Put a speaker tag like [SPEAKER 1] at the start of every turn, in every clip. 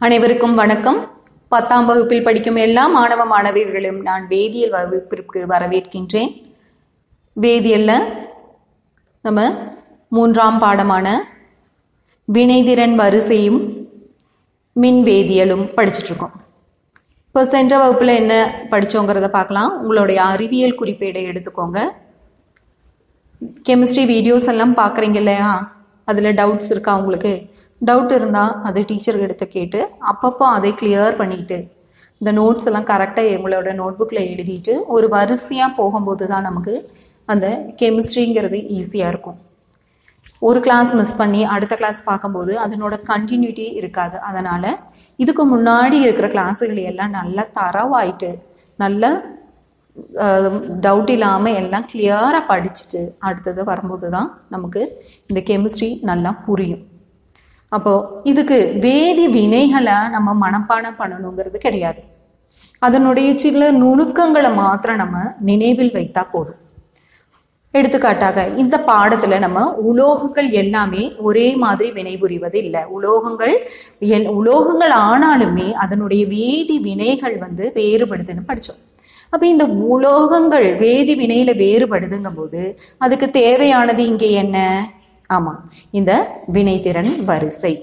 [SPEAKER 1] அனைவருக்கும் வணக்கம் பத்தாம் வகுப்பில் படிக்கும் எல்லா மாணவ மாணவியர்களும் நான் வேதியியல் வகுப்பிற்கு வரவேற்கின்றேன் வேதியியல்ல நம்ம மூன்றாம் பாடமான வினைதிறன் வரிசையும் மின் வேதியியலும் படிச்சுட்டு இருக்கோம் இப்போ சென்ற வகுப்பில் என்ன படித்தோங்கிறத பார்க்கலாம் உங்களுடைய அறிவியல் குறிப்பேடை எடுத்துக்கோங்க கெமிஸ்ட்ரி வீடியோஸ் எல்லாம் பார்க்குறீங்க இல்லையா அதில் டவுட்ஸ் இருக்கா உங்களுக்கு டவுட் இருந்தால் அது டீச்சர் எடுத்து கேட்டு அப்பப்போ அதை கிளியர் பண்ணிட்டு இந்த நோட்ஸ் எல்லாம் கரெக்டாக எங்களோட நோட்புக்கில் எழுதிட்டு ஒரு வரிசையாக போகும்போது தான் நமக்கு அந்த கெமிஸ்ட்ரிங்கிறது ஈஸியாக இருக்கும் ஒரு கிளாஸ் மிஸ் பண்ணி அடுத்த கிளாஸ் பார்க்கும்போது அதனோட கண்டினியூட்டி இருக்காது அதனால் இதுக்கு முன்னாடி இருக்கிற கிளாஸுகள் எல்லாம் நல்லா தரவாயிட்டு நல்லா டவுட் இல்லாமல் எல்லாம் கிளியராக படிச்சுட்டு அடுத்தது வரும்போது தான் நமக்கு இந்த கெமிஸ்ட்ரி நல்லா புரியும் அப்போது இதுக்கு வேதி வினைகளை நம்ம மனப்பாடம் பண்ணணுங்கிறது கிடையாது அதனுடைய சில நுணுக்கங்களை மாத்திரம் நம்ம நினைவில் வைத்தா போதும் எடுத்துக்காட்டாக இந்த பாடத்துல நம்ம உலோகங்கள் எல்லாமே ஒரே மாதிரி வினைபுரிவது இல்லை உலோகங்கள் எல் உலோகங்கள் ஆனாலுமே அதனுடைய வேதி வினைகள் வந்து வேறுபடுதுன்னு படித்தோம் அப்போ இந்த உலோகங்கள் வேதி வினையில வேறுபடுதுங்கும் போது அதுக்கு தேவையானது இங்கே என்ன ஆமாம் இந்த வினைத்திறன் வரிசை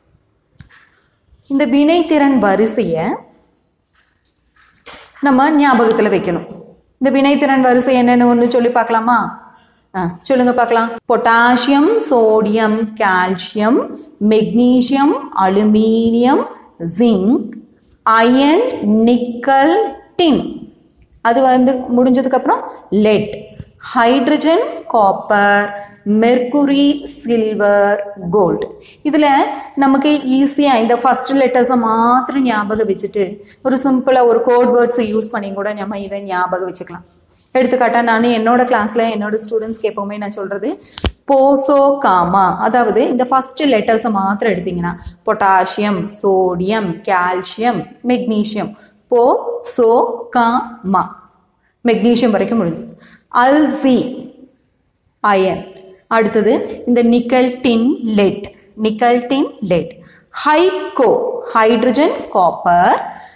[SPEAKER 1] இந்த வினைத்திறன் வரிசையை நம்ம ஞாபகத்தில் வைக்கணும் இந்த வினைத்திறன் வரிசை என்னன்னு ஒன்று சொல்லி பார்க்கலாமா ஆ சொல்லுங்க பார்க்கலாம் potassium sodium calcium magnesium aluminium zinc iron nickel tin அது வந்து முடிஞ்சதுக்கு அப்புறம் lead hydrogen copper mercury silver gold இதில் நமக்கு ஈஸியாக இந்த ஃபர்ஸ்ட் லெட்டர்ஸை மாத்திரம் ஞாபகம் வச்சுட்டு ஒரு சிம்பிளாக ஒரு கோட் வேர்ட்ஸை யூஸ் பண்ணி கூட நம்ம இதை ஞாபகம் வச்சுக்கலாம் எடுத்துக்காட்டா நான் என்னோட கிளாஸில் என்னோட ஸ்டூடெண்ட்ஸ்க்கு எப்போவுமே நான் சொல்கிறது போசோ காமா அதாவது இந்த ஃபர்ஸ்ட் லெட்டர்ஸை மாத்திரம் எடுத்தீங்கன்னா பொட்டாசியம் சோடியம் கால்சியம் மெக்னீஷியம் போ சோ கா மா மெக்னீஷியம் வரைக்கும் முடிஞ்சு அல்சி அயன் அடுத்தது இந்த nickel tin lead nickel tin lead ஹைகோ ஹைட்ரஜன் காப்பர்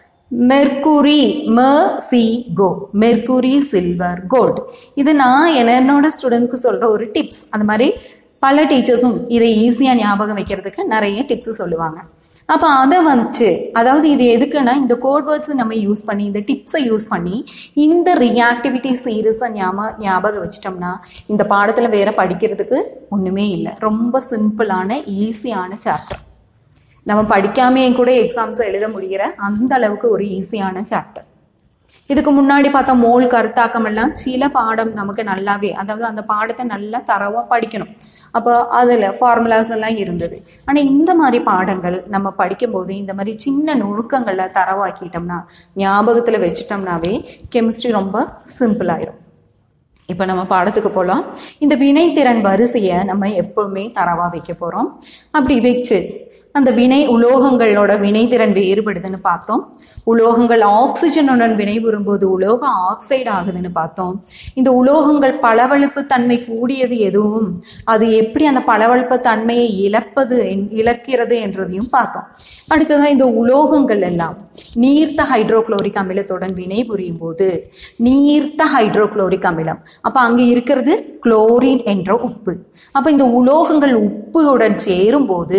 [SPEAKER 1] மெர்குரி ம சி கோ மெர்குரி சில்வர் கோல்டு இது நான் என்னோட ஸ்டூடெண்ட்ஸ்க்கு சொல்கிற ஒரு டிப்ஸ் அந்த மாதிரி பல டீச்சர்ஸும் இதை ஈஸியாக ஞாபகம் வைக்கிறதுக்கு நிறைய டிப்ஸ் சொல்லுவாங்க அப்போ அதை வந்துச்சு அதாவது இது எதுக்குன்னா இந்த கோட் வேர்ட்ஸ் நம்ம யூஸ் பண்ணி இந்த டிப்ஸை யூஸ் பண்ணி இந்த ரியாக்டிவிட்டி சீரியஸை ஞாபக ஞாபகம் வச்சிட்டோம்னா இந்த பாடத்தில் வேற படிக்கிறதுக்கு ஒன்றுமே இல்லை ரொம்ப சிம்பிளான ஈஸியான சாப்டர் நம்ம படிக்காமையே கூட எக்ஸாம்ஸை எழுத முடிகிற அந்த அளவுக்கு ஒரு ஈஸியான சாப்டர் இதுக்கு முன்னாடி பார்த்தா மோல் கருத்தாக்கம் எல்லாம் சில பாடம் நமக்கு நல்லாவே அதாவது அந்த பாடத்தை நல்லா தரவாக படிக்கணும் அப்போ அதில் ஃபார்முலாஸ் எல்லாம் இருந்தது ஆனால் இந்த மாதிரி பாடங்கள் நம்ம படிக்கும்போது இந்த மாதிரி சின்ன நுணுக்கங்களை தரவாக்கிட்டோம்னா ஞாபகத்தில் வச்சுட்டோம்னாவே கெமிஸ்ட்ரி ரொம்ப சிம்பிள் ஆயிரும் இப்போ நம்ம பாடத்துக்கு போகலாம் இந்த வினைத்திறன் வரிசையை நம்ம எப்பவுமே தரவாக வைக்க போகிறோம் அப்படி வச்சு அந்த வினை உலோகங்களோட வினைத்திறன் வேறுபடுதுன்னு பார்த்தோம் உலோகங்கள் ஆக்சிஜனுடன் வினைபுறும்போது உலோக ஆக்சைடு ஆகுதுன்னு பார்த்தோம் இந்த உலோகங்கள் பளவழுப்பு தன்மை கூடியது எதுவும் அது எப்படி அந்த பளவழுப்பு தன்மையை இழப்பது இழக்கிறது என்றதையும் பார்த்தோம் அடுத்ததான் இந்த உலோகங்கள் எல்லாம் நீர்த்த ஹைட்ரோக்ளோரிக் அமிலத்துடன் வினைபுரியும் போது நீர்த்த ஹைட்ரோக்ளோரிக் அமிலம் அப்போ அங்கே இருக்கிறது குளோரின் என்ற உப்பு அப்போ இந்த உலோகங்கள் உப்புடன் சேரும்போது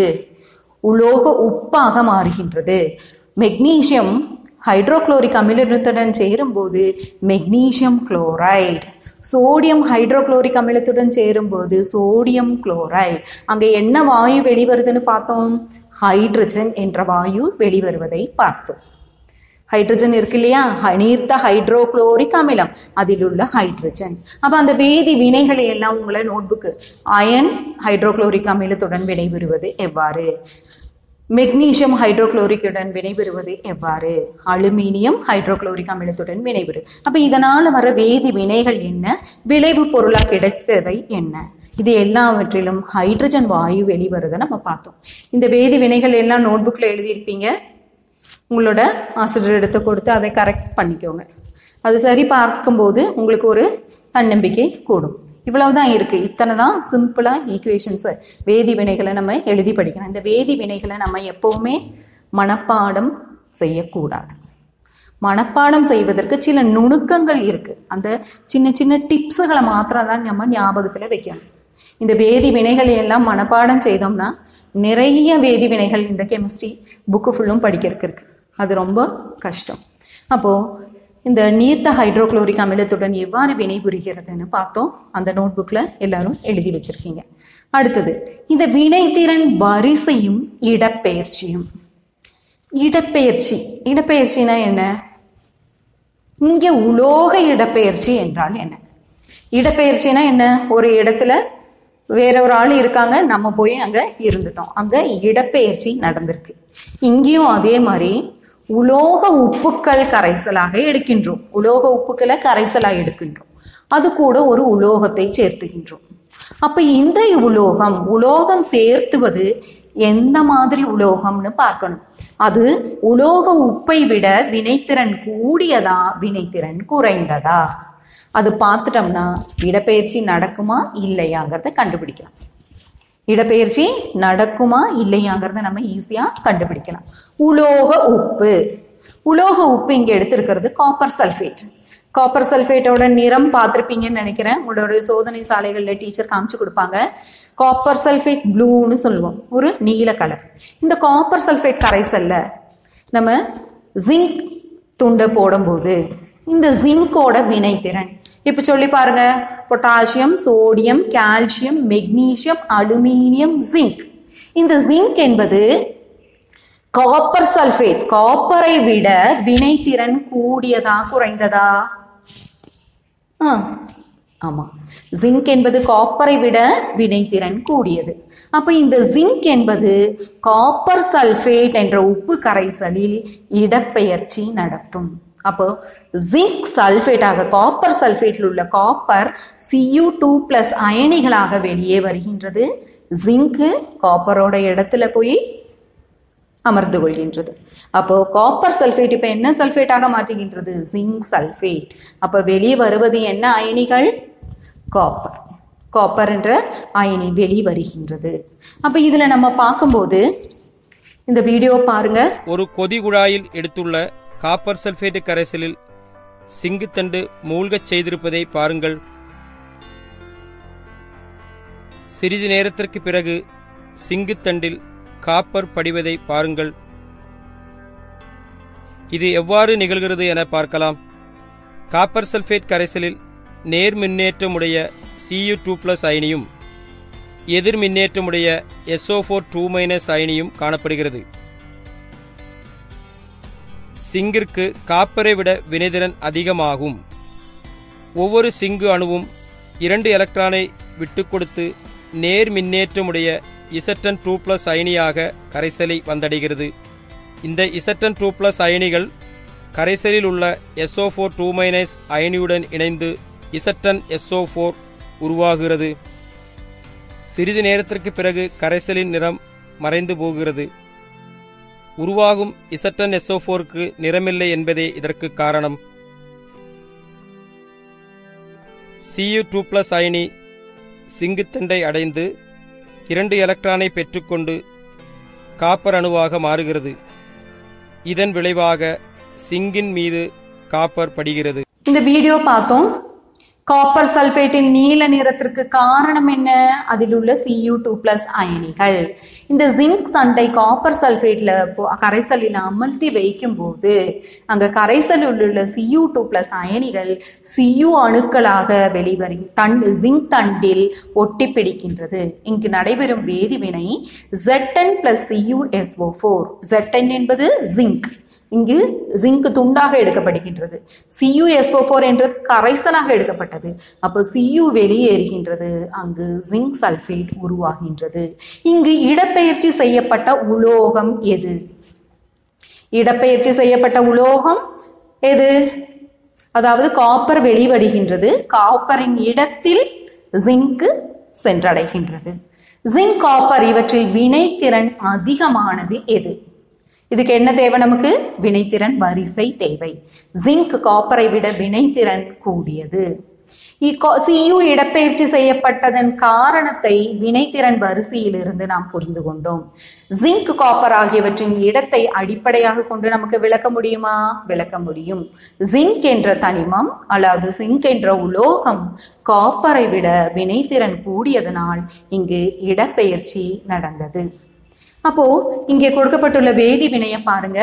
[SPEAKER 1] உலோக உப்பாக மாறுகின்றது மெக்னீசியம் ஹைட்ரோக்ளோரிக் அமிலத்துடன் சேரும்போது மெக்னீசியம் குளோரைடு சோடியம் ஹைட்ரோக்ளோரிக் அமிலத்துடன் சேரும்போது சோடியம் குளோரைடு அங்கே என்ன வாயு வெளிவருதுன்னு பார்த்தோம் ஹைட்ரஜன் என்ற வாயு வெளிவருவதை பார்த்தோம் ஹைட்ரஜன் இருக்கு இல்லையா நீர்த்த ஹைட்ரோக்ளோரிக் அமிலம் அதில் உள்ள ஹைட்ரஜன் அப்போ அந்த வேதி வினைகளை எல்லாம் உங்களை நோட்புக்கு அயன் ஹைட்ரோக்ளோரிக் அமிலத்துடன் வினைபெறுவது எவ்வாறு மெக்னீசியம் ஹைட்ரோக்ளோரிக்குடன் வினைபெறுவது எவ்வாறு அலுமினியம் ஹைட்ரோக்ளோரிக் அமிலத்துடன் வினைபெறு அப்போ இதனால் வர வேதி வினைகள் என்ன விளைவு பொருளாக கிடைத்தவை என்ன இது எல்லாவற்றிலும் ஹைட்ரஜன் வாயு வெளிவருதை நம்ம பார்த்தோம் இந்த வேதி வினைகள் எல்லாம் நோட்புக்கில் எழுதியிருப்பீங்க உங்களோட ஆசிரியர் எடுத்து கொடுத்து அதை கரெக்ட் பண்ணிக்கோங்க அது சரி பார்க்கும்போது உங்களுக்கு ஒரு தன்னம்பிக்கை கூடும் இவ்வளவுதான் இருக்கு இத்தனை தான் சிம்பிளா ஈக்குவேஷன்ஸ் வேதி வினைகளை நம்ம எழுதி படிக்கணும் இந்த வேதி வினைகளை நம்ம எப்பவுமே மனப்பாடம் செய்யக்கூடாது மனப்பாடம் செய்வதற்கு சில நுணுக்கங்கள் இருக்கு அந்த சின்ன சின்ன டிப்ஸுகளை மாத்திரம் தான் நம்ம ஞாபகத்தில் வைக்கணும் இந்த வேதி வினைகளை எல்லாம் மனப்பாடம் செய்தோம்னா நிறைய வேதி வினைகள் இந்த கெமிஸ்ட்ரி புக்கு ஃபுல்லும் படிக்கிறதுக்கு இருக்கு அது ரொம்ப கஷ்டம் அப்போ இந்த நீர்த்த ஹைட்ரோகுளோரிக் அமிலத்துடன் எவ்வாறு வினை புரிகிறதுன்னு பார்த்தோம் அந்த நோட்புக்கில் எல்லாரும் எழுதி வச்சிருக்கீங்க அடுத்தது இந்த வினைத்திறன் வரிசையும் இடப்பெயர்ச்சியும் இடப்பெயர்ச்சி இடப்பெயர்ச்சினா என்ன இங்கே உலோக இடப்பெயர்ச்சி என்றால் என்ன இடப்பெயர்ச்சினா என்ன ஒரு இடத்துல வேற ஒரு ஆள் இருக்காங்க நம்ம போய் அங்க இருந்துட்டோம் அங்க இடப்பெயர்ச்சி நடந்திருக்கு இங்கேயும் அதே மாதிரி உலோக உப்புக்கள் கரைசலாக எடுக்கின்றோம் உலோக உப்புக்களை கரைசலாக எடுக்கின்றோம் அது கூட ஒரு உலோகத்தை சேர்த்துகின்றோம் அப்ப இந்த உலோகம் உலோகம் சேர்த்துவது எந்த மாதிரி உலோகம்னு பார்க்கணும் அது உலோக உப்பை விட வினைத்திறன் கூடியதா வினைத்திறன் குறைந்ததா அது பார்த்துட்டோம்னா இடப்பெயர்ச்சி நடக்குமா இல்லையாங்கிறத கண்டுபிடிக்கலாம் இடப்பெயர்ச்சி நடக்குமா இல்லையாங்கிறத நம்ம ஈஸியா கண்டுபிடிக்கலாம் உலோக உப்பு உலோக உப்பு இங்க எடுத்திருக்கிறது காப்பர் சல்ஃபேட் காப்பர் சல்ஃபேட்டோட நிறம் பார்த்துருப்பீங்கன்னு நினைக்கிறேன் உங்களோட சோதனை சாலைகள்ல டீச்சர் காமிச்சு கொடுப்பாங்க காப்பர் சல்ஃபேட் ப்ளூன்னு சொல்லுவோம் ஒரு நீல கலர் இந்த காப்பர் சல்ஃபேட் கரைசல்ல நம்ம ஜிங்க் துண்டை போடும்போது இந்த ஜிங்கோட வினைத்திறன் இப்ப சொல்லி பாருங்க potassium sodium calcium magnesium aluminium zinc இந்த ஜிங்க் என்பது காப்பர் சல்ஃபேட் காப்பரை விட வினைத்திறன் கூடியதா குறைந்ததா ஆ, ஆமா ஜிங்க் என்பது காப்பரை விட வினைத்திறன் கூடியது அப்ப இந்த ஜிங்க் என்பது காப்பர் சல்ஃபேட் என்ற உப்பு கரைசலில் இடப்பெயர்ச்சி நடத்தும் அப்போ ஜிங்க் சல்ஃபேட்டாக காப்பர் சல்ஃபேட்டில் உள்ள காப்பர் சியூ டூ பிளஸ் அயனிகளாக வெளியே வருகின்றது ஜிங்கு காப்பரோட இடத்துல போய் அமர்ந்து கொள்கின்றது அப்போ காப்பர் சல்ஃபேட் இப்ப என்ன சல்ஃபேட்டாக மாற்றுகின்றது ஜிங்க் சல்ஃபேட் அப்ப வெளியே வருவது என்ன அயனிகள் காப்பர் காப்பர் என்ற அயனி வெளி வருகின்றது அப்ப இதுல நம்ம பார்க்கும்போது இந்த வீடியோ பாருங்க
[SPEAKER 2] ஒரு கொதி குழாயில் எடுத்துள்ள காப்பர் சல்பேட்டு கரைசலில் சிங்குத்தண்டு மூழ்கச் செய்திருப்பதை பாருங்கள் சிறிது நேரத்திற்கு பிறகு சிங்குத்தண்டில் காப்பர் படிவதை பாருங்கள் இது எவ்வாறு நிகழ்கிறது என பார்க்கலாம் காப்பர் சல்பேட் கரைசலில் நேர் மின்னேற்றமுடைய Cu டூ ப்ளஸ் அயனியும் எதிர் மின்னேற்றமுடைய SO4 ஃபோர் டூ மைனஸ் அயனியும் காணப்படுகிறது சிங்கிற்கு காப்பரை விட வினைதிறன் அதிகமாகும் ஒவ்வொரு சிங்கு அணுவும் இரண்டு எலக்ட்ரானை விட்டுக் கொடுத்து நேர் மின்னேற்றமுடைய இசட்டன் டூ ப்ளஸ் அயனியாக கரைசலை வந்தடைகிறது இந்த இசட்டன் டூ ப்ளஸ் அயனிகள் கரைசலில் உள்ள SO4 ஃபோர் டூ மைனஸ் அயனியுடன் இணைந்து இசட்டன் SO4 ஃபோர் உருவாகிறது சிறிது நேரத்திற்கு பிறகு கரைசலின் நிறம் மறைந்து போகிறது உருவாகும் இசட்டன் SO4 ஃபோருக்கு நிறமில்லை என்பதே இதற்கு காரணம் Cu டூ ப்ளஸ் அயனி சிங்குத்தண்டை அடைந்து இரண்டு எலக்ட்ரானை பெற்றுக்கொண்டு காப்பர் அணுவாக மாறுகிறது இதன் விளைவாக சிங்கின் மீது காப்பர் படிகிறது
[SPEAKER 1] இந்த வீடியோ பார்த்தோம் காப்பர் சல்ஃபேட்டின் நீல நிறத்திற்கு காரணம் என்ன அதில் உள்ள Cu டூ பிளஸ் அயனிகள் இந்த ஜிங்க் தண்டை காப்பர் சல்ஃபேட்ல போ- கரைசலில் அமர்த்தி வைக்கும் போது அங்க கரைசலில் உள்ள Cu டூ பிளஸ் அயனிகள் Cu அணுக்களாக வெளிவரி தண்டு ஜிங்க் தண்டில் ஒட்டி பிடிக்கின்றது இங்கு நடைபெறும் வேதிவினை Zn plus CuSO4 four Zn என்பது ஜிங்க் இங்கு ஜிங்க் துண்டாக எடுக்கப்படுகின்றது CuSO4 ஃபோர் என்றது கரைசலாக எடுக்கப்பட்டது அப்போ Cu வெளியேறுகின்றது அங்கு ஜிங்க் சல்ஃபேட் உருவாகின்றது இங்கு இடப்பெயர்ச்சி செய்யப்பட்ட உலோகம் எது இடப்பெயர்ச்சி செய்யப்பட்ட உலோகம் எது அதாவது காப்பர் வெளிவடுகின்றது காப்பரின் இடத்தில் ஜிங்க் சென்றடைகின்றது ஜிங்க் காப்பர் இவற்றில் வினைத்திறன் அதிகமானது எது இதுக்கு என்ன தேவை நமக்கு வினைத்திறன் வரிசை தேவை ஜிங்க் காப்பரை விட வினைத்திறன் கூடியது சியு இடப்பெயர்ச்சி செய்யப்பட்டதன் காரணத்தை வினைத்திறன் வரிசையிலிருந்து நாம் புரிந்து கொண்டோம் ஜிங்க் காப்பர் ஆகியவற்றின் இடத்தை அடிப்படையாக கொண்டு நமக்கு விளக்க முடியுமா விளக்க முடியும் ஜிங்க் என்ற தனிமம் அல்லது ஜிங்க் என்ற உலோகம் காப்பரை விட வினைத்திறன் கூடியதனால் இங்கு இடப்பெயர்ச்சி நடந்தது அப்போ இங்கே கொடுக்கப்பட்டுள்ள வேதி வினையை பாருங்க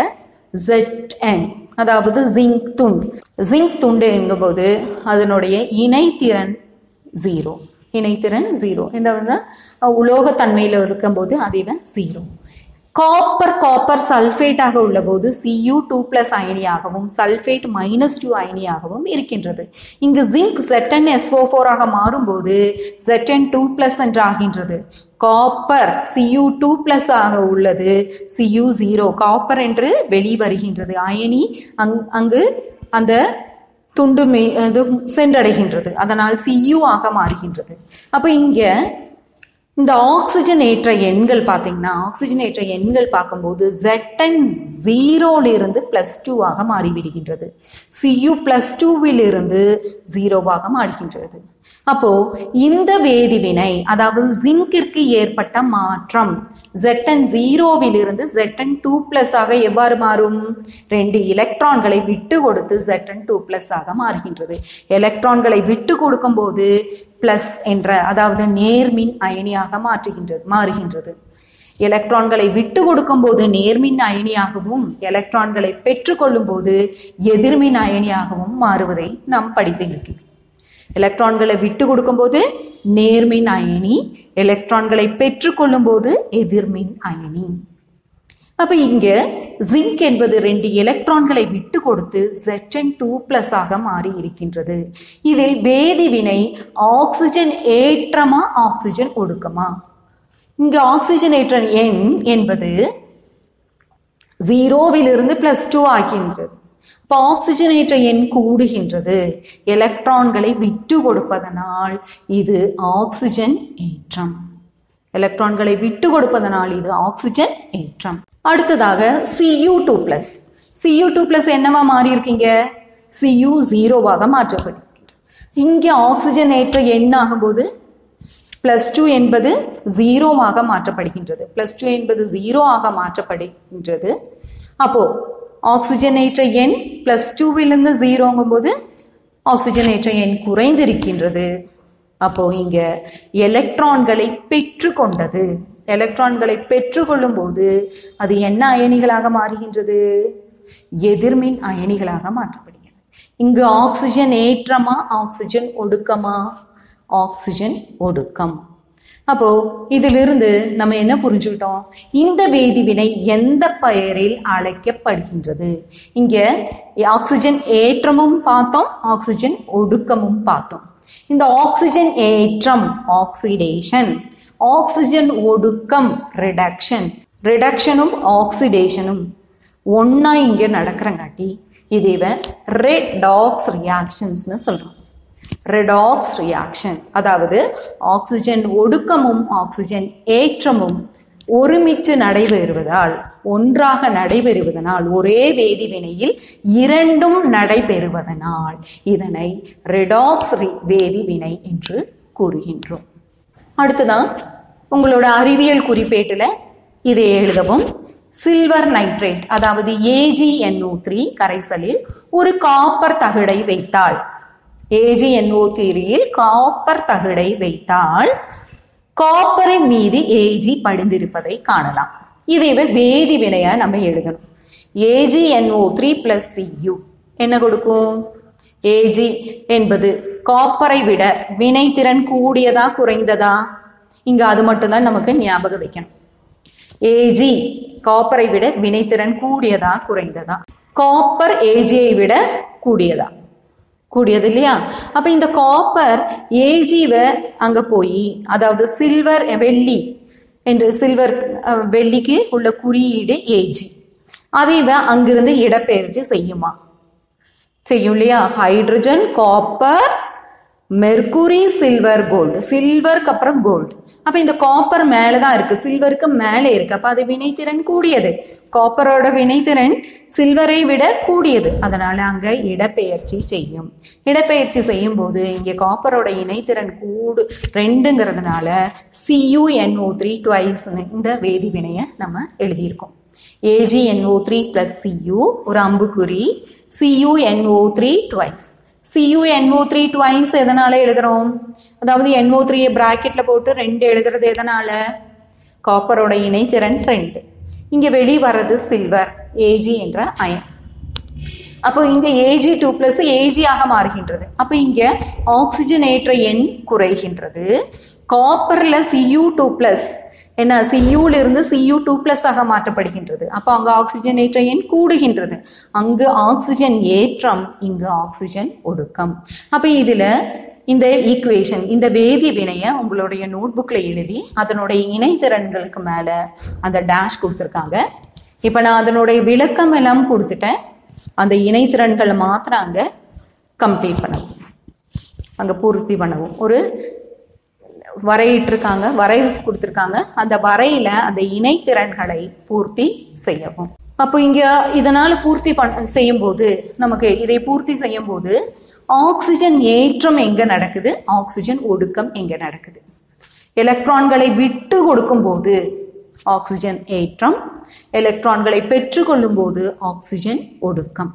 [SPEAKER 1] ZN அதாவது ஜிங்க் துண்டு ஜிங்க் துண்டு என்கும்போது அதனுடைய இணைத்திறன் ஜீரோ இணைத்திறன் ஜீரோ இந்த வந்து உலோகத்தன்மையில் இருக்கும்போது அதுவே ஜீரோ காப்பர் காப்பர் சல்ஃபேட்டாக உள்ளபோது சியூ டூ பிளஸ் அயனியாகவும் சல்ஃபேட் மைனஸ் டூ அயனியாகவும் இருக்கின்றது இங்கு ஜிங்க் ZN எஸ்ஓ ஆக மாறும்போது ZN டூ பிளஸ் என்று ஆகின்றது காப்பர் சியூ டூ பிளஸ் ஆக உள்ளது சியூ ஜீரோ காப்பர் என்று வெளிவருகின்றது அயனி அங் அங்கு அந்த துண்டு மே இது சென்றடைகின்றது அதனால் சியூ ஆக மாறுகின்றது அப்போ இங்கே இந்த ஆக்சிஜன் ஏற்ற எண்கள் பார்த்தீங்கன்னா ஆக்சிஜன் ஏற்ற எண்கள் பார்க்கும்போது ZN ஜீரோலிருந்து பிளஸ் டூவாக மாறிவிடுகின்றது சியு பிளஸ் டூவிலிருந்து ஜீரோவாக மாறுகின்றது அப்போ இந்த வேதிவினை அதாவது ஜிங்கிற்கு ஏற்பட்ட மாற்றம் ZN ஜீரோவிலிருந்து ZN டூ பிளஸ் ஆக எவ்வாறு மாறும் ரெண்டு எலக்ட்ரான்களை விட்டு கொடுத்து ZN டூ பிளஸ் ஆக மாறுகின்றது எலக்ட்ரான்களை விட்டு கொடுக்கும் போது பிளஸ் என்ற அதாவது நேர்மின் அயனியாக மாற்றுகின்றது மாறுகின்றது எலக்ட்ரான்களை விட்டு கொடுக்கும் போது நேர்மின் அயனியாகவும் எலக்ட்ரான்களை பெற்றுக்கொள்ளும் போது எதிர்மின் அயனியாகவும் மாறுவதை நாம் படித்திருக்கிறோம் எலக்ட்ரான்களை விட்டு கொடுக்கும்போது நேர்மின் அயனி எலக்ட்ரான்களை பெற்றுக்கொள்ளும் போது எதிர்மின் அயனி அப்ப இங்க ஜிங்க் என்பது ரெண்டு எலக்ட்ரான்களை விட்டு கொடுத்து ZN டூ பிளஸ் ஆக மாறி இருக்கின்றது இதில் வேதிவினை ஆக்சிஜன் ஏற்றமா ஆக்சிஜன் ஒடுக்கமா இங்க ஆக்சிஜன் ஏற்ற எண் என்பது ஜீரோவிலிருந்து பிளஸ் டூ ஆகின்றது இப்போ ஆக்சிஜனேற்ற எண் கூடுகின்றது எலக்ட்ரான்களை விட்டு கொடுப்பதனால் இது ஆக்சிஜன் ஏற்றம் எலக்ட்ரான்களை விட்டு கொடுப்பதனால் இது ஆக்சிஜன் ஏற்றம் அடுத்ததாக C U two plus C U two plus என்னவா மாறி இருக்கீங்க சியூ ஜீரோவாக மாற்றப்படுகிறது இங்கே ஆக்சிஜன் ஏற்ற எண் ஆகும்போது பிளஸ் டூ என்பது ஜீரோவாக மாற்றப்படுகின்றது பிளஸ் டூ என்பது ஜீரோ ஆக மாற்றப்படுகின்றது அப்போ ஆக்சிஜனேற்ற எண் பிளஸ் டூவிலிருந்து ஜீரோங்கும் போது ஆக்சிஜனேற்ற எண் குறைந்திருக்கின்றது அப்போ இங்க எலக்ட்ரான்களை பெற்று கொண்டது எலக்ட்ரான்களை பெற்றுக்கொள்ளும் போது அது என்ன அயனிகளாக மாறுகின்றது எதிர்மின் அயனிகளாக மாற்றப்படுகிறது இங்கு ஆக்சிஜன் ஏற்றமா ஆக்சிஜன் ஒடுக்கமா ஆக்சிஜன் ஒடுக்கம் அப்போ இதிலிருந்து நம்ம என்ன புரிஞ்சுக்கிட்டோம் இந்த வேதிவினை எந்த பெயரில் அழைக்கப்படுகின்றது இங்க ஆக்சிஜன் ஏற்றமும் பார்த்தோம் ஆக்சிஜன் ஒடுக்கமும் பார்த்தோம் இந்த ஆக்சிஜன் ஏற்றம் ஆக்சிடேஷன் ஆக்சிஜன் ஒடுக்கம் ரிடக்ஷன் ரிடக்ஷனும் ஆக்சிடேஷனும் ஒன்னா இங்க நடக்கிறங்காட்டி இதைவ ரெடாக்ஸ் ரியாக்ஷன்ஸ்னு சொல்றோம் ரெடாக்ஸ் ரியாக்ஷன் அதாவது ஆக்சிஜன் ஒடுக்கமும் ஆக்சிஜன் ஏற்றமும் ஒருமிச்சு நடைபெறுவதால் ஒன்றாக நடைபெறுவதனால் ஒரே வேதிவினையில் இரண்டும் நடைபெறுவதனால் இதனை ரெடாக்ஸ் வேதிவினை என்று கூறுகின்றோம் அடுத்ததான் உங்களோட அறிவியல் குறிப்பேட்டில் இதை எழுதவும் சில்வர் நைட்ரேட் அதாவது ஏஜிஎன்ஓ த்ரீ கரைசலில் ஒரு காப்பர் தகடை வைத்தால் ஏஜிஎன்ஓ த்ரீயில் காப்பர் தகடை வைத்தால் காப்பரின் மீது ஏஜி படிந்திருப்பதை காணலாம் இதை வேதி வினையா நம்ம எழுதணும் ஏஜிஎன்ஓ த்ரீ பிளஸ் சியு என்ன கொடுக்கும் ஏஜி என்பது காப்பரை விட வினைத்திறன் கூடியதா குறைந்ததா இங்க அது மட்டும்தான் நமக்கு ஞாபகம் வைக்கணும் ஏஜி காப்பரை விட வினைத்திறன் கூடியதா குறைந்ததா காப்பர் ஏஜியை விட கூடியதா கூடியது இல்லையா அப்ப இந்த காப்பர் ஏஜிவை அங்க போய் அதாவது சில்வர் வெள்ளி என்று சில்வர் அஹ், வெள்ளிக்கு உள்ள குறியீடு ஏஜி அதை இவ அங்கிருந்து இடப்பெயர்ச்சி செய்யுமா செய்யும் இல்லையா hydrogen copper mercury silver gold சில்வருக்கு அப்புறம் கோல்டு அப்ப இந்த காப்பர் மேலதான் இருக்கு சில்வருக்கு மேலே இருக்கு அப்ப அது வினைத்திறன் கூடியது காப்பரோட வினைத்திறன் சில்வரை விட கூடியது அதனால அங்க இடப்பெயர்ச்சி செய்யும் இடப்பெயர்ச்சி செய்யும் போது இங்க காப்பரோட இணைத்திறன் கூடு ரெண்டுங்கிறதுனால சியூஎன்ஓ த்ரீ டுவைஸ்னு இந்த வேதி வினையை நம்ம எழுதியிருக்கோம் ஏஜிஎன்ஓ த்ரீ பிளஸ் சியூ ஒரு அம்புக்குறி C U N O three twice C U N O three twice எதனால எழுதுறோம் அதாவது என்ஓ த்ரீயை பிராக்கெட்ல போட்டு ரெண்டு எழுதுறது எதனால காப்பரோட இணைத்திறன் ரெண்டு இங்க வெளி வர்றது சில்வர் ஏஜி என்ற அயன் அப்போ இங்க ஏஜி டூ பிளஸ் ஏஜி ஆக மாறுகின்றது அப்போ இங்க ஆக்சிஜனேற்ற எண் குறைகின்றது காப்பர்ல சியூ டூ பிளஸ் என்ன சியூல இருந்து சியூ டூ பிளஸ் ஆக மாற்றப்படுகின்றது அப்போ அங்க ஆக்சிஜனேற்ற எண் கூடுகின்றது அங்கு ஆக்சிஜன் ஏற்றம் இங்கு ஆக்சிஜன் ஒடுக்கம் அப்ப இதுல இந்த ஈக்குவேஷன் இந்த வேதி வினையை உங்களுடைய நோட்புக்ல எழுதி அதனுடைய இணைத்திறன்களுக்கு மேல அந்த டேஷ் கொடுத்துருக்காங்க இப்ப நான் அதனுடைய விளக்கம் எல்லாம் கொடுத்துட்டேன் அந்த இணைத்திறன்களை மாத்திரம் அங்க கம்ப்ளீட் பண்ணவும் அங்க பூர்த்தி பண்ணவும் ஒரு வரையிட்டிருக்காங்க வரை கொடுத்துருக்காங்க அந்த வரையில அந்த இணைத்திறன்களை பூர்த்தி செய்யவும் அப்போ இங்க இதனால பூர்த்தி பண்ண செய்யும் போது நமக்கு இதை பூர்த்தி செய்யும் போது ஆக்சிஜன் ஏற்றம் எங்க நடக்குது ஆக்சிஜன் ஒடுக்கம் எங்க நடக்குது எலக்ட்ரான்களை விட்டு கொடுக்கும் போது ஆக்சிஜன் ஏற்றம் எலக்ட்ரான்களை பெற்றுக்கொள்ளும் போது ஆக்சிஜன் ஒடுக்கம்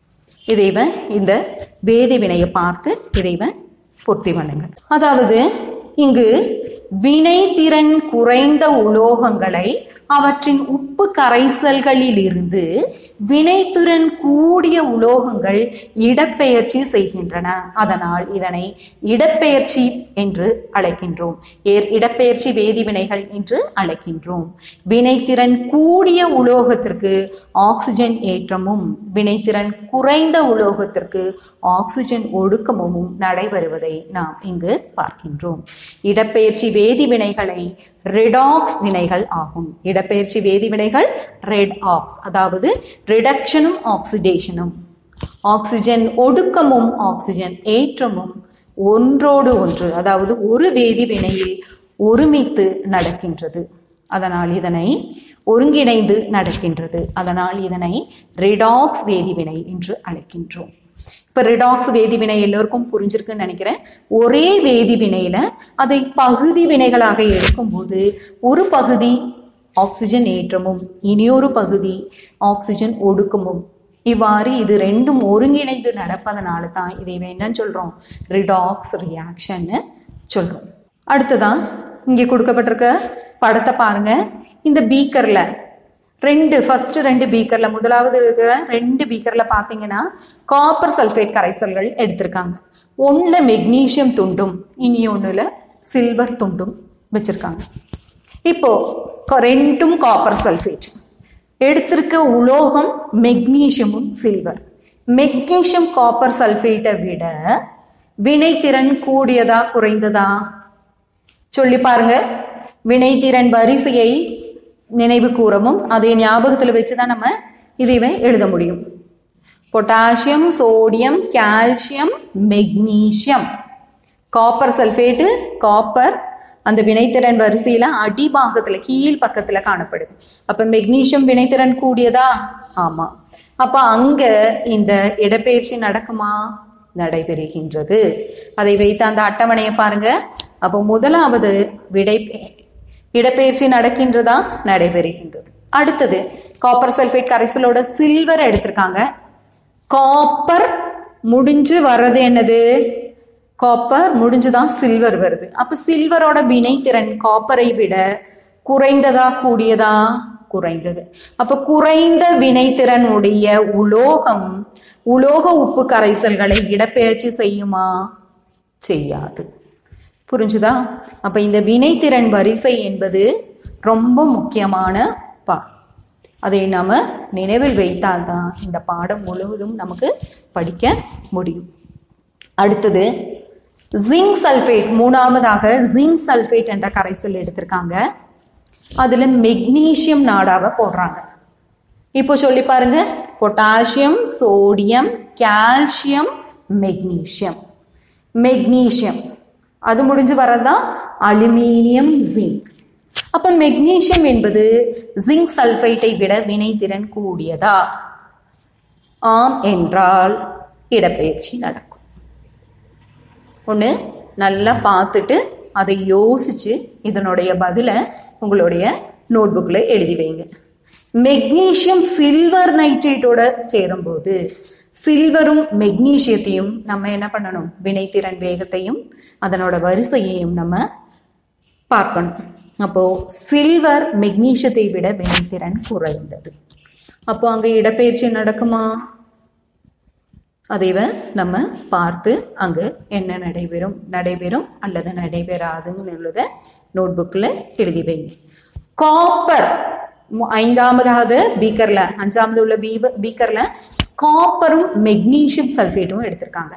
[SPEAKER 1] இதைவன் இந்த வேதி வினையை பார்த்து இதைவன் பூர்த்தி பண்ணுங்க அதாவது இங்கு வினைத்திறன் குறைந்த உலோகங்களை அவற்றின் உப்பு கரைசல்களில் இருந்து வினைத்திறன் கூடிய உலோகங்கள் இடப்பெயர்ச்சி செய்கின்றன அதனால் இதனை இடப்பெயர்ச்சி என்று அழைக்கின்றோம் ஏர் இடப்பெயர்ச்சி வேதிவினைகள் என்று அழைக்கின்றோம் வினைத்திறன் கூடிய உலோகத்திற்கு ஆக்சிஜன் ஏற்றமும் வினைத்திறன் குறைந்த உலோகத்திற்கு ஆக்சிஜன் ஒடுக்கமும் நடைபெறுவதை நாம் இங்கு பார்க்கின்றோம் இடப்பெயர்ச்சி வேதிவினைகளை ரெடாக்ஸ் வினைகள் ஆகும் இடப்பெயர்ச்சி வேதிவினைகள் ரெட் ஆக்ஸ் அதாவது ரிடக்ஷனும் ஆக்சிடேஷனும் ஆக்சிஜன் ஒடுக்கமும் ஆக்சிஜன் ஏற்றமும் ஒன்றோடு ஒன்று அதாவது ஒரு வேதிவினையில் ஒருமித்து நடக்கின்றது அதனால் இதனை ஒருங்கிணைந்து நடக்கின்றது அதனால் இதனை ரிடாக்ஸ் வேதிவினை என்று அழைக்கின்றோம் இப்ப ரிடாக்ஸ் வேதிவினை எல்லோருக்கும் புரிஞ்சிருக்குன்னு நினைக்கிறேன் ஒரே வேதிவினையில அதை பகுதி வினைகளாக எடுக்கும்போது ஒரு பகுதி ஆக்சிஜன் ஏற்றமும் இனியொரு பகுதி ஆக்சிஜன் ஒடுக்கமும் இவ்வாறு இது ரெண்டும் ஒருங்கிணைந்து நடப்பதனால தான் இதை என்னன்னு சொல்றோம் ரிடாக்ஸ் ரியாக்ஷன்னு சொல்றோம் அடுத்ததான் இங்கே கொடுக்கப்பட்டிருக்க படத்தை பாருங்க இந்த பீக்கர்ல ரெண்டு ஃபர்ஸ்ட் ரெண்டு பீக்கர்ல முதலாவது இருக்கிற ரெண்டு பீக்கர்ல பாத்தீங்கன்னா காப்பர் சல்ஃபேட் கரைசல்கள் எடுத்திருக்காங்க ஒண்ணுல மெக்னீசியம் துண்டும் இனி ஒண்ணுல சில்வர் துண்டும் வச்சிருக்காங்க இப்போ கொ- ரெண்டும் காப்பர் சல்ஃபேட் எடுத்திருக்க உலோகம் மெக்னீசியமும் சில்வர் மெக்னீசியம் காப்பர் சல்ஃபேட்டை விட வினைத்திறன் கூடியதா குறைந்ததா சொல்லி பாருங்க வினைத்திறன் வரிசையை நினைவு கூறவும் அதை ஞாபகத்தில் வச்சு தான் நம்ம இதைவே எழுத முடியும் potassium sodium calcium magnesium copper sulphate copper அந்த வினைத்திறன் வரிசையில அடிபாகத்துல கீழ் பக்கத்துல காணப்படுது அப்ப மெக்னீசியம் வினைத்திறன் கூடியதா ஆமா அப்ப அங்க இந்த இடப்பெயர்ச்சி நடக்குமா நடைபெறுகின்றது அதை வைத்து அந்த அட்டவணையை பாருங்க அப்போ முதலாவது விடை இடப்பெயர்ச்சி நடக்கின்றதா நடைபெறுகின்றது அடுத்தது காப்பர் சல்ஃபேட் கரைசலோட சில்வர் எடுத்திருக்காங்க காப்பர் முடிஞ்சு வர்றது என்னது காப்பர் முடிஞ்சுதான் சில்வர் வருது அப்ப சில்வரோட வினைத்திறன் காப்பரை விட குறைந்ததா கூடியதா குறைந்தது அப்ப குறைந்த வினைத்திறன் உடைய உலோகம் உலோக உப்பு கரைசல்களை இடப்பெயர்ச்சி செய்யுமா செய்யாது புரிஞ்சுதா அப்ப இந்த வினைத்திறன் வரிசை என்பது ரொம்ப முக்கியமான பா அதை நாம நினைவில் வைத்தால்தான் இந்த பாடம் முழுவதும் நமக்கு படிக்க முடியும் அடுத்தது ஜிங்க் சல்ஃபேட் மூணாவதாக ஜிங்க் சல்ஃபேட் என்ற கரைசல் எடுத்திருக்காங்க அதுல மெக்னீசியம் நாடாவை போடுறாங்க இப்போ சொல்லி பாருங்க potassium sodium calcium magnesium magnesium அது முடிஞ்சு வரதான் அலுமினியம் ஜிங்க் அப்ப மெக்னீசியம் என்பது ஜிங்க் சல்ஃபைட்டை விட வினைத்திறன் கூடியதா ஆம் என்றால் இடப்பெயர்ச்சி நடக்கும் ஒன்று நல்லா பார்த்துட்டு அதை யோசிச்சு இதனுடைய பதிலை உங்களுடைய நோட்புக்கில் எழுதி வைங்க மெக்னீசியம் சில்வர் நைட்ரேட்டோட சேரும்போது சில்வரும் மெக்னீசியத்தையும் நம்ம என்ன பண்ணணும் வினைத்திறன் வேகத்தையும் அதனோட வரிசையையும் நம்ம பார்க்கணும் அப்போ சில்வர் மெக்னீசியத்தை விட வினைத்திறன் குறைந்தது அப்போ அங்கே இடப்பெயர்ச்சி நடக்குமா அதைவ நம்ம பார்த்து அங்கு என்ன நடைபெறும் நடைபெறும் அல்லது நடைபெறாதுங்கிறத நோட்புக்கில் எழுதி வைங்க காப்பர் ஐந்தாவதாவது பீக்கர்ல அஞ்சாவது உள்ள பீ பீக்கர்ல காப்பரும் மெக்னீசியம் சல்ஃபேட்டும் எடுத்திருக்காங்க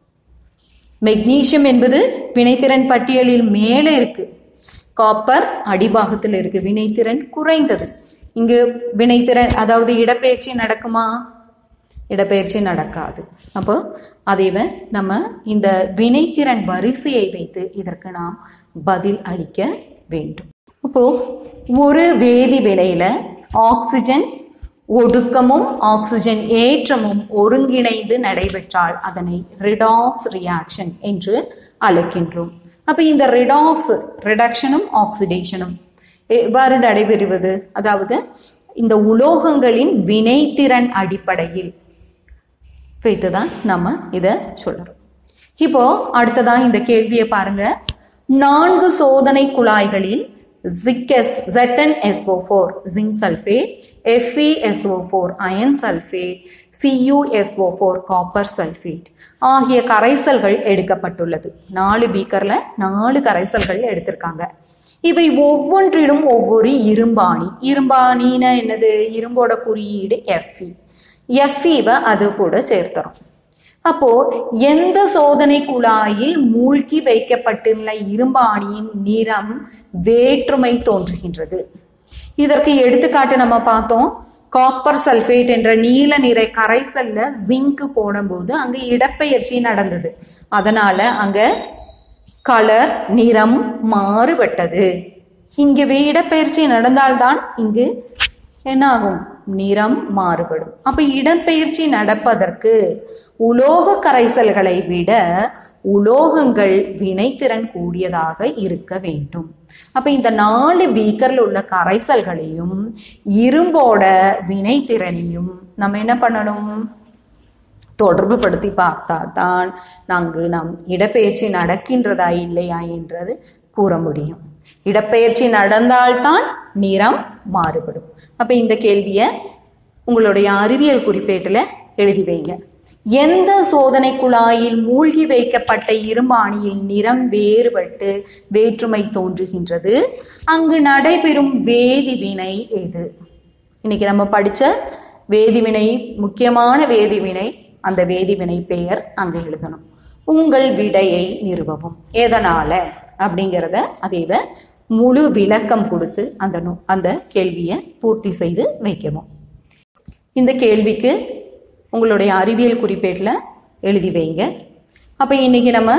[SPEAKER 1] மெக்னீசியம் என்பது வினைத்திறன் பட்டியலில் மேலே இருக்கு காப்பர் அடிபாகத்தில் இருக்கு வினைத்திறன் குறைந்தது இங்கு வினைத்திறன் அதாவது இடப்பெயர்ச்சி நடக்குமா இடப்பெயர்ச்சி நடக்காது அப்போ அதைவ நம்ம இந்த வினைத்திறன் வரிசையை வைத்து இதற்கு நாம் பதில் அளிக்க வேண்டும் அப்போ ஒரு வேதி வினையில ஆக்சிஜன் ஒடுக்கமும் ஆக்சிஜன் ஏற்றமும் ஒருங்கிணைந்து நடைபெற்றால் அதனை ரிடாக்ஸ் ரியாக்ஷன் என்று அழைக்கின்றோம் அப்ப இந்த ரிடாக்ஸ் ரிடக்ஷனும் ஆக்சிடேஷனும் எவ்வாறு நடைபெறுவது அதாவது இந்த உலோகங்களின் வினைத்திறன் அடிப்படையில் வைத்துதான் நம்ம இதை சொல்றோம் இப்போ அடுத்ததான் இந்த கேள்வியை பாருங்க நான்கு சோதனை குழாய்களில் ZS ZnSO4 zinc sulfate FeSO4 iron sulfate CuSO4 copper sulfate ஆகிய கரைசல்கள் எடுக்கப்பட்டுள்ளது நாலு பீக்கர்ல நாலு கரைசல்கள் எடுத்திருக்காங்க இவை ஒவ்வொன்றிலும் ஒவ்வொரு இரும்பாணி இரும்பாணின்னா என்னது இரும்போட குறியீடு எஃப்இ எஃப்இவை அது கூட சேர்த்துறோம் அப்போ எந்த சோதனை குழாயில் மூழ்கி வைக்கப்பட்டுள்ள இரும்பாணியின் நிறம் வேற்றுமை தோன்றுகின்றது இதற்கு எடுத்துக்காட்டு நம்ம பார்த்தோம் காப்பர் சல்ஃபேட் என்ற நீல நிற கரைசல்ல ஜிங்க் போடும்போது அங்க இடப்பெயர்ச்சி நடந்தது அதனால அங்க கலர் நிறம் மாறுபட்டது இங்கு இடப்பெயர்ச்சி நடந்தால்தான் இங்கு என்ன ஆகும் நிறம் மாறுபடும் அப்ப இடப்பெயர்ச்சி நடப்பதற்கு உலோக கரைசல்களை விட உலோகங்கள் வினைத்திறன் கூடியதாக இருக்க வேண்டும் அப்ப இந்த நாலு பீக்கர்ல உள்ள கரைசல்களையும் இரும்போட வினைத்திறனையும் நம்ம என்ன பண்ணணும் தொடர்பு படுத்தி பார்த்தா தான் நாங்கள் நாம் இடப்பெயர்ச்சி நடக்கின்றதா இல்லையா என்றது கூற முடியும் இடப்பெயர்ச்சி நடந்தால்தான் நிறம் மாறுபடும் அப்ப இந்த கேள்வியை உங்களுடைய அறிவியல் குறிப்பேட்டில் எழுதி வைங்க எந்த சோதனை குழாயில் மூழ்கி வைக்கப்பட்ட இரும்பாணியில் நிறம் வேறுபட்டு வேற்றுமை தோன்றுகின்றது அங்கு நடைபெறும் வேதிவினை எது இன்னைக்கு நம்ம படிச்ச வேதிவினை முக்கியமான வேதிவினை அந்த வேதிவினை பெயர் அங்கு எழுதணும் உங்கள் விடையை நிறுவவும் எதனால அப்படிங்கிறத அதைவ முழு விளக்கம் கொடுத்து அந்த நு- அந்த கேள்வியை பூர்த்தி செய்து வைக்கவும் இந்த கேள்விக்கு உங்களுடைய அறிவியல் குறிப்பேட்டில் எழுதி வைங்க அப்போ இன்னைக்கு நம்ம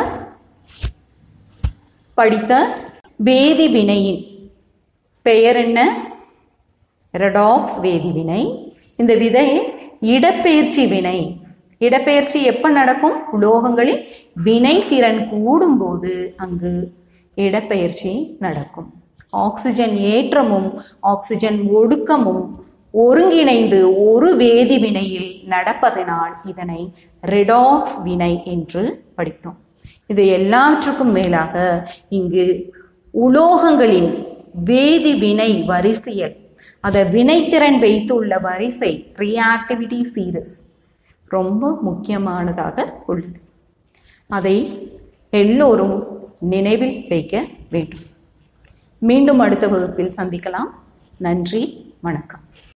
[SPEAKER 1] படித்த வேதி வினையின் பெயர் என்ன ரெடாக்ஸ் வேதி வினை இந்த விதை இடப்பெயர்ச்சி வினை இடப்பெயர்ச்சி எப்போ நடக்கும் உலோகங்களில் வினைத்திறன் கூடும்போது அங்கு இடப்பெயர்ச்சி நடக்கும் ஆக்சிஜன் ஏற்றமும் ஆக்சிஜன் ஒடுக்கமும் ஒருங்கிணைந்து ஒரு வேதி வினையில் நடப்பதனால் இதனை ரெடாக்ஸ் வினை என்று படித்தோம் இது எல்லாவற்றுக்கும் மேலாக இங்கு உலோகங்களின் வேதி வினை வரிசையல் அதை வினைத்திறன் வைத்துள்ள வரிசை ரியாக்டிவிட்டி சீரிஸ் ரொம்ப முக்கியமானதாக உள்ளது அதை எல்லோரும் நினைவில் வைக்க வேண்டும் மீண்டும் அடுத்த வகுப்பில் சந்திக்கலாம் நன்றி வணக்கம்